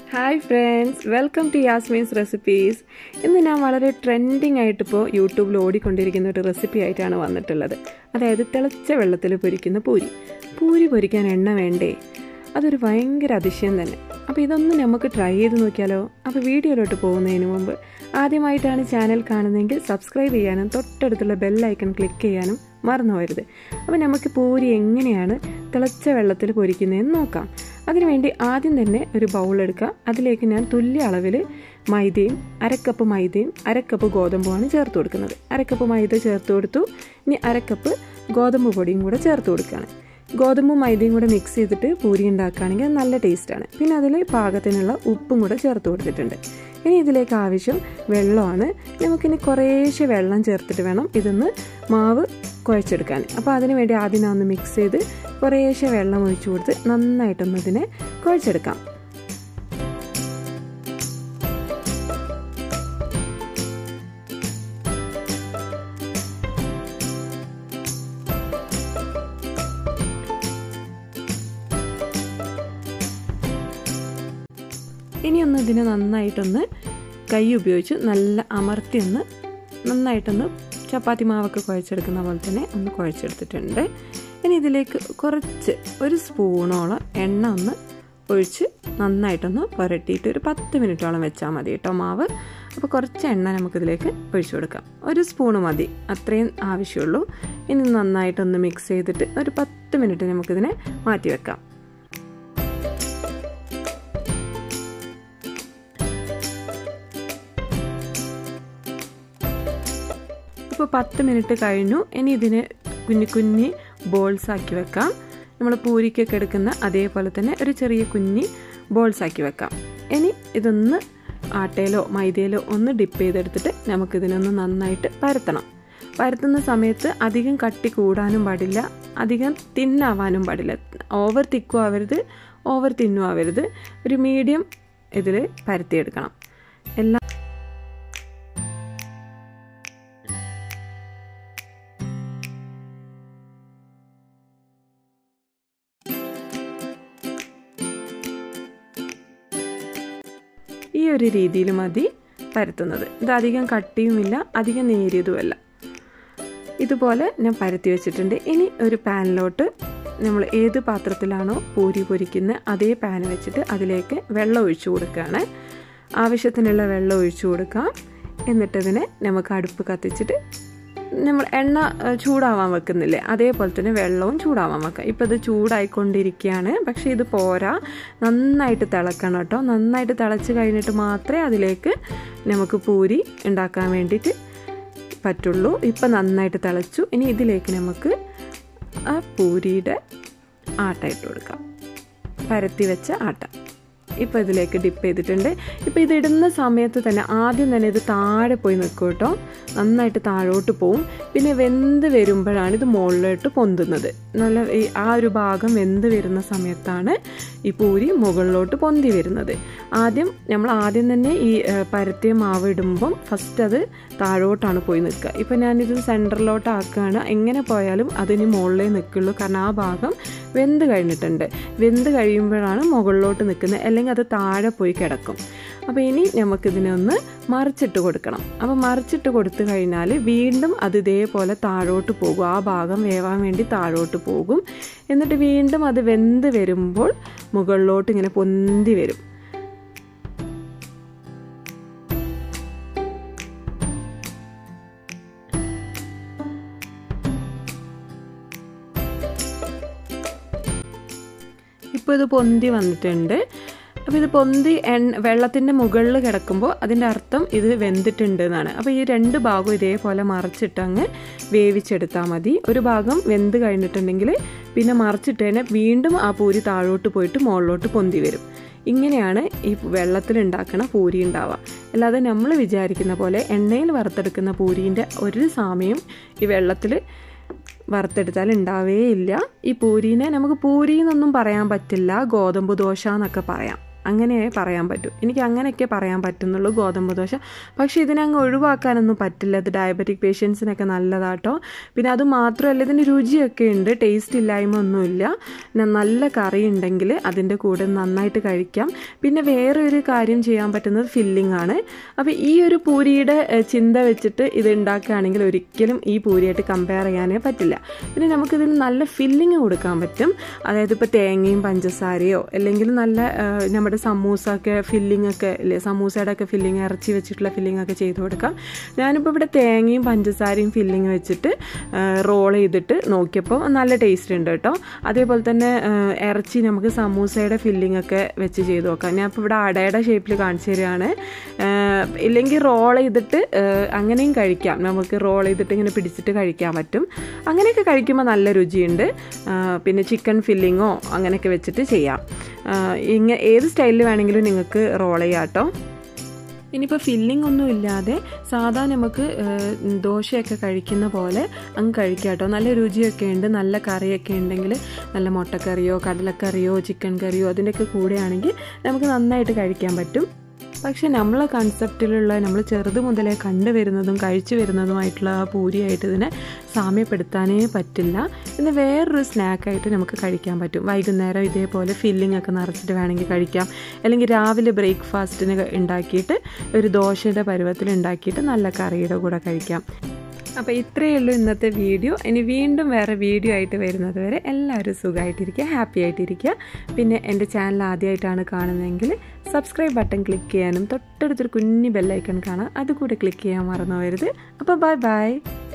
hi friends welcome to Yasmeen's recipes ഇന്ന് ഞാൻ വളരെ ട്രെൻഡിങ് ആയിട്ടിപ്പോൾ യൂട്യൂബിൽ ഓടിക്കൊണ്ടിരിക്കുന്ന ഒരു റെസിപ്പി ആയിട്ടാണ് വന്നിട്ടുള്ളത് അതായത് തിളച്ച വെള്ളത്തിൽ പൊരിക്കുന്ന പൂരി പൂരി പൊരിക്കാൻ എണ്ണ വേണ്ടേ അതൊരു ഭയങ്കര അതിശയം തന്നെ അപ്പോൾ ഇതൊന്ന് നമുക്ക് ട്രൈ ചെയ്ത് നോക്കിയാലോ അപ്പോൾ വീഡിയോയിലോട്ട് പോകുന്നതിന് മുമ്പ് ആദ്യമായിട്ടാണ് ചാനൽ കാണുന്നതെങ്കിൽ സബ്സ്ക്രൈബ് ചെയ്യാനും തൊട്ടടുത്തുള്ള ബെല്ലൈക്കൺ ക്ലിക്ക് ചെയ്യാനും മറന്നു പോരുത് അപ്പോൾ നമുക്ക് പൂരി എങ്ങനെയാണ് തിളച്ച വെള്ളത്തിൽ പൊരിക്കുന്നതെന്ന് നോക്കാം അതിനുവേണ്ടി ആദ്യം തന്നെ ഒരു ബൗൾ എടുക്കുക അതിലേക്ക് ഞാൻ തുല്യ അളവിൽ മൈദയും അരക്കപ്പ് മൈദയും അരക്കപ്പ് ഗോതമ്പുമാണ് ചേർത്ത് കൊടുക്കുന്നത് അരക്കപ്പ് മൈദ ചേർത്ത് കൊടുത്തു ഇനി അരക്കപ്പ് ഗോതമ്പ് പൊടിയും കൂടെ ചേർത്ത് കൊടുക്കുകയാണ് ഗോതമ്പും മൈദയും കൂടെ മിക്സ് ചെയ്തിട്ട് പൂരി ഉണ്ടാക്കുകയാണെങ്കിൽ നല്ല ടേസ്റ്റാണ് പിന്നെ അതിൽ പാകത്തിനുള്ള ഉപ്പും കൂടെ ചേർത്ത് കൊടുത്തിട്ടുണ്ട് ഇനി ഇതിലേക്ക് ആവശ്യം വെള്ളമാണ് നമുക്കിനി കുറേശ്ശെ വെള്ളം ചേർത്തിട്ട് വേണം ഇതൊന്ന് മാവ് കുഴച്ചെടുക്കാൻ അപ്പോൾ അതിന് വേണ്ടി ആദ്യം ഒന്ന് മിക്സ് ചെയ്ത് കുറേശ്ശെ വെള്ളം ഒഴിച്ചു കൊടുത്ത് നന്നായിട്ടൊന്ന് ഇതിനെ കുഴച്ചെടുക്കാം ഇനിയൊന്ന് ഇതിനെ നന്നായിട്ടൊന്ന് കൈ ഉപയോഗിച്ച് നല്ല അമർത്തി ഒന്ന് നന്നായിട്ടൊന്ന് ചപ്പാത്തി മാവൊക്കെ കുഴച്ചെടുക്കുന്ന പോലെ തന്നെ ഒന്ന് കുഴച്ചെടുത്തിട്ടുണ്ട് ഇനി ഇതിലേക്ക് കുറച്ച് ഒരു സ്പൂണോളം എണ്ണ ഒന്ന് ഒഴിച്ച് നന്നായിട്ടൊന്ന് പുരട്ടിയിട്ട് ഒരു പത്ത് മിനിറ്റോളം വെച്ചാൽ മതി കേട്ടോ മാവ് അപ്പോൾ കുറച്ച് എണ്ണ നമുക്കിതിലേക്ക് ഒഴിച്ചു കൊടുക്കാം ഒരു സ്പൂണ് മതി അത്രയും ആവശ്യമുള്ളൂ ഇനി നന്നായിട്ടൊന്ന് മിക്സ് ചെയ്തിട്ട് ഒരു പത്ത് മിനിറ്റ് നമുക്കിതിനെ മാറ്റി വെക്കാം ഇപ്പോൾ പത്ത് മിനിറ്റ് കഴിഞ്ഞു ഇനി ഇതിനെ കുഞ്ഞു കുഞ്ഞി ബോൾസ് ആക്കി വെക്കാം നമ്മൾ പൂരിക്കൊക്കെ എടുക്കുന്ന അതേപോലെ തന്നെ ഒരു ചെറിയ കുഞ്ഞി ബോൾസ് ആക്കി വെക്കാം ഇനി ഇതൊന്ന് ആട്ടയിലോ മൈദയിലോ ഒന്ന് ഡിപ്പ് ചെയ്തെടുത്തിട്ട് നമുക്കിതിനൊന്ന് നന്നായിട്ട് പരത്തണം പരത്തുന്ന സമയത്ത് അധികം കട്ടി കൂടാനും പാടില്ല അധികം തിന്നാവാനും പാടില്ല ഓവർ തിക്കും ആവരുത് ഓവർ തിന്നും ആവരുത് ഒരു മീഡിയം ഇതിൽ പരത്തിയെടുക്കണം എല്ലാം ഈ ഒരു രീതിയിൽ മതി പരത്തുന്നത് ഇത് അധികം കട്ടിയുമില്ല അധികം നേരിയതുമല്ല ഇതുപോലെ ഞാൻ പരത്തി വെച്ചിട്ടുണ്ട് ഇനി ഒരു പാനിലോട്ട് നമ്മൾ ഏത് പാത്രത്തിലാണോ പൂരി പൊരിക്കുന്നത് അതേ പാൻ വെച്ചിട്ട് അതിലേക്ക് വെള്ളം ഒഴിച്ചു കൊടുക്കുകയാണ് ആവശ്യത്തിനുള്ള വെള്ളം ഒഴിച്ചു കൊടുക്കാം എന്നിട്ടതിനെ നമുക്ക് അടുപ്പ് കത്തിച്ചിട്ട് നമ്മൾ എണ്ണ ചൂടാവാൻ വെക്കുന്നില്ലേ അതേപോലെ തന്നെ വെള്ളവും ചൂടാവാൻ വെക്കാം ഇപ്പോൾ ഇത് ചൂടായിക്കൊണ്ടിരിക്കുകയാണ് പക്ഷേ ഇത് പോരാ നന്നായിട്ട് തിളക്കണം കേട്ടോ നന്നായിട്ട് തിളച്ച് കഴിഞ്ഞിട്ട് മാത്രമേ അതിലേക്ക് നമുക്ക് പൂരി ഉണ്ടാക്കാൻ വേണ്ടിയിട്ട് പറ്റുള്ളൂ ഇപ്പം നന്നായിട്ട് തിളച്ചു ഇനി ഇതിലേക്ക് നമുക്ക് ആ പൂരിയുടെ ആട്ട ഇട്ട് കൊടുക്കാം പരത്തി വെച്ച ആട്ട ഇപ്പോൾ ഇതിലേക്ക് ഡിപ്പ് ചെയ്തിട്ടുണ്ട് ഇപ്പോൾ ഇത് ഇടുന്ന സമയത്ത് തന്നെ ആദ്യം തന്നെ ഇത് താഴെ പോയി നിൽക്കും കേട്ടോ നന്നായിട്ട് താഴോട്ട് പോവും പിന്നെ വെന്ത് വരുമ്പോഴാണ് ഇത് മുകളിലോട്ട് പൊന്തുന്നത് നല്ല ഈ ആ ഒരു ഭാഗം വെന്ത് വരുന്ന സമയത്താണ് ഈ പൂരി മുകളിലോട്ട് പൊന്തി വരുന്നത് ആദ്യം നമ്മൾ ആദ്യം തന്നെ ഈ പരത്തിയ മാവ് ഇടുമ്പം ഫസ്റ്റ് അത് താഴോട്ടാണ് പോയി നിൽക്കുക ഇപ്പം ഞാനിത് സെൻറ്ററിലോട്ട് ആക്കുകയാണ് എങ്ങനെ പോയാലും അതിന് മുകളിലേ നിൽക്കുള്ളൂ കാരണം ആ ഭാഗം വെന്ത് കഴിഞ്ഞിട്ടുണ്ട് വെന്ത് കഴിയുമ്പോഴാണ് മുകളിലോട്ട് നിൽക്കുന്നത് അല്ലെങ്കിൽ അത് താഴെ പോയി കിടക്കും അപ്പോൾ ഇനി നമുക്കിതിനെ ഒന്ന് മറിച്ചിട്ട് കൊടുക്കണം അപ്പോൾ മറിച്ചിട്ട് കൊടുത്തു കഴിഞ്ഞാൽ വീണ്ടും അത് ഇതേപോലെ താഴോട്ട് പോകും ആ ഭാഗം വേവാൻ വേണ്ടി താഴോട്ട് പോകും എന്നിട്ട് വീണ്ടും അത് വെന്ത് വരുമ്പോൾ മുകളിലോട്ട് ഇങ്ങനെ പൊന്തി വരും ഇപ്പോൾ ഇത് പൊന്തി വന്നിട്ടുണ്ട് അപ്പോൾ ഇത് പൊന്തി എണ്ണ വെള്ളത്തിൻ്റെ മുകളിൽ കിടക്കുമ്പോൾ അതിൻ്റെ അർത്ഥം ഇത് വെന്തിട്ടുണ്ട് എന്നാണ് അപ്പോൾ ഈ രണ്ട് ഭാഗവും ഇതേപോലെ മറിച്ചിട്ട് അങ്ങ് വേവിച്ചെടുത്താൽ മതി ഒരു ഭാഗം വെന്ത് കഴിഞ്ഞിട്ടുണ്ടെങ്കിൽ പിന്നെ മറിച്ചിട്ട് തന്നെ വീണ്ടും ആ പൂരി താഴോട്ട് പോയിട്ട് മുകളിലോട്ട് പൊന്തി വരും ഇങ്ങനെയാണ് ഈ വെള്ളത്തിൽ ഉണ്ടാക്കുന്ന പൂരി ഉണ്ടാവുക അല്ലാതെ നമ്മൾ വിചാരിക്കുന്ന പോലെ എണ്ണയിൽ വറുത്തെടുക്കുന്ന പൂരീൻ്റെ ഒരു സമയം ഈ വെള്ളത്തിൽ വറുത്തെടുത്താൽ ഉണ്ടാവേ ഇല്ല ഈ പൂരീനെ നമുക്ക് പൂരി എന്നൊന്നും പറയാൻ പറ്റില്ല ഗോതമ്പ് ദോശ എന്നൊക്കെ പറയാം അങ്ങനെ പറയാൻ പറ്റൂ എനിക്ക് അങ്ങനെയൊക്കെ പറയാൻ പറ്റുന്നുള്ളൂ ഗോതമ്പ് ദോശ പക്ഷേ ഇതിനങ്ങ് ഒഴിവാക്കാനൊന്നും പറ്റില്ല ഇത് ഡയബറ്റിക് പേഷ്യൻസിനൊക്കെ നല്ലതാട്ടോ പിന്നെ അത് മാത്രമല്ല ഇതിന് രുചിയൊക്കെ ഉണ്ട് ടേസ്റ്റ് ഇല്ലായ്മ ഒന്നുമില്ല പിന്നെ നല്ല കറി ഉണ്ടെങ്കിൽ അതിൻ്റെ കൂടെ നന്നായിട്ട് കഴിക്കാം പിന്നെ വേറെ ഒരു കാര്യം ചെയ്യാൻ പറ്റുന്നത് ഫില്ലിംഗ് ആണ് അപ്പോൾ ഈ ഒരു പൂരിയുടെ ഏഹ്, ചിന്ത വെച്ചിട്ട് ഇത് ഉണ്ടാക്കുകയാണെങ്കിൽ ഒരിക്കലും ഈ പൂരിയായിട്ട് കമ്പയർ ചെയ്യാനേ പറ്റില്ല പിന്നെ നമുക്കിതിന് നല്ല ഫില്ലിങ് കൊടുക്കാൻ പറ്റും അതായത് ഇപ്പോൾ തേങ്ങയും പഞ്ചസാരയോ അല്ലെങ്കിൽ നല്ല ഏഹ്, നമ്മുടെ സമൂസ ഒക്കെ ഫില്ലിംഗ് ഒക്കെ ഇല്ലേ സമൂസയുടെ ഒക്കെ ഫില്ലിങ് ഇറച്ചി വെച്ചിട്ടുള്ള ഫില്ലിംഗ് ഒക്കെ ചെയ്ത് കൊടുക്കാം ഞാനിപ്പോൾ ഇവിടെ തേങ്ങയും പഞ്ചസാരയും ഫില്ലിങ് വെച്ചിട്ട് റോൾ ചെയ്തിട്ട് നോക്കിയപ്പോൾ നല്ല ടേസ്റ്റ് ഉണ്ട് കേട്ടോ അതേപോലെ തന്നെ ഏഹ്, ഇറച്ചി നമുക്ക് സമൂസയുടെ ഫില്ലിംഗ് ഒക്കെ വെച്ച് ചെയ്ത് നോക്കാം ഞാൻ ഇപ്പോൾ ഇവിടെ അടയുടെ ഷേപ്പിൽ കാണിച്ചു തരികയാണ് ഏഹ്, ഇല്ലെങ്കിൽ റോൾ ചെയ്തിട്ട് ഏഹ്, അങ്ങനെയും കഴിക്കാം നമുക്ക് റോൾ ചെയ്തിട്ട് ഇങ്ങനെ പിടിച്ചിട്ട് കഴിക്കാൻ പറ്റും അങ്ങനെയൊക്കെ കഴിക്കുമ്പോൾ നല്ല രുചിയുണ്ട് ഏഹ്, പിന്നെ ചിക്കൻ ഫില്ലിങ്ങോ അങ്ങനെയൊക്കെ വെച്ചിട്ട് ചെയ്യാം ഇങ്ങനെ ഏത് സ്റ്റൈലിൽ വേണമെങ്കിലും നിങ്ങൾക്ക് റോൾ ചെയ്യാം കേട്ടോ ഇനിയിപ്പോൾ ഫില്ലിംഗ് ഒന്നും ഇല്ലാതെ സാധാ നമുക്ക് ഏഹ്, ദോശയൊക്കെ കഴിക്കുന്ന പോലെ അങ്ങ് കഴിക്കാം കേട്ടോ നല്ല രുചിയൊക്കെ ഉണ്ട് നല്ല കറിയൊക്കെ ഉണ്ടെങ്കിൽ നല്ല മുട്ടക്കറിയോ കടലക്കറിയോ ചിക്കൻ കറിയോ അതിൻ്റെയൊക്കെ കൂടെയാണെങ്കിൽ നമുക്ക് നന്നായിട്ട് കഴിക്കാൻ പറ്റും പക്ഷെ നമ്മളെ കൺസെപ്റ്റിലുള്ള നമ്മൾ ചെറുത് മുതലേ കണ്ടുവരുന്നതും കഴിച്ചു വരുന്നതുമായിട്ടുള്ള ആ പൂരിയായിട്ട് ഇതിനെ സാമ്യപ്പെടുത്താനേ പറ്റില്ല പിന്നെ വേറൊരു സ്നാക്കായിട്ട് നമുക്ക് കഴിക്കാൻ പറ്റും വൈകുന്നേരം ഇതേപോലെ ഫില്ലിംഗ് ഒക്കെ നിറച്ചിട്ട് വേണമെങ്കിൽ കഴിക്കാം അല്ലെങ്കിൽ രാവിലെ ബ്രേക്ക്ഫാസ്റ്റിന് ഉണ്ടാക്കിയിട്ട് ഒരു ദോശയുടെ പരുവത്തിൽ ഉണ്ടാക്കിയിട്ട് നല്ല കറിയുടെ കൂടെ കഴിക്കാം അപ്പോൾ ഇത്രയേ ഉള്ളൂ ഇന്നത്തെ വീഡിയോ ഇനി വീണ്ടും വേറെ വീഡിയോ ആയിട്ട് വരുന്നത് വരെ എല്ലാവരും സുഖമായിട്ടിരിക്കുക ഹാപ്പി ആയിട്ടിരിക്കുക പിന്നെ എൻ്റെ ചാനൽ ആദ്യമായിട്ടാണ് കാണുന്നതെങ്കിൽ സബ്സ്ക്രൈബ് ബട്ടൺ ക്ലിക്ക് ചെയ്യാനും തൊട്ടടുത്തൊരു കുഞ്ഞു ബെല്ലൈക്കൺ കാണാം അതുകൂടെ ക്ലിക്ക് ചെയ്യാൻ മറന്നു പോകരുത് അപ്പോൾ ബൈ ബൈ